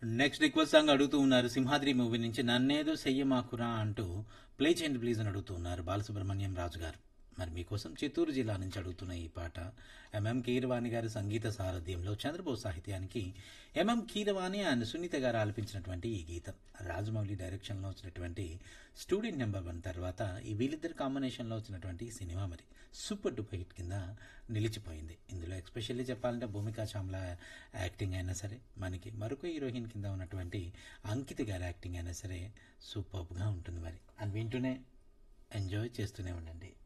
next request song అడుగుతూ ఉన్నారు Simhadri movie నుంచి నన్నేదో చెయ్యమాకురా అంటూ ప్లే చేయండి ప్లీజ్ అని అడుగుతూ ఉన్నారు బాలసుబ్రహ్మణ్యం రాజు గారు మరి మీకోసం చిత్తూరు జిల్లా నుంచి అడుగుతున్న ఈ పాట ఎంఎం కీరవాణి గారి సంగీత సారథ్యంలో చంద్రబోస్ సాహిత్యానికి ఎంఎం కీరవాణి అండ్ సునీత గారు ఆలపించినటువంటి ఈ గీతం రాజమౌళి డైరెక్షన్లో వచ్చినటువంటి స్టూడెంట్ నెంబర్ వన్ తర్వాత ఈ వీళ్ళిద్దరు కాంబినేషన్లో వచ్చినటువంటి ఈ సినిమా మరి సూపర్ డూపర్ హిట్ కింద నిలిచిపోయింది ఇందులో ఎస్పెషల్లీ చెప్పాలంటే భూమికా చామ్లా యాక్టింగ్ అయినా సరే మనకి మరొక హీరోయిన్ కింద ఉన్నటువంటి అంకిత గారి యాక్టింగ్ అయినా సరే సూపర్గా ఉంటుంది మరి అని వింటూనే ఎంజాయ్ చేస్తూనే ఉండండి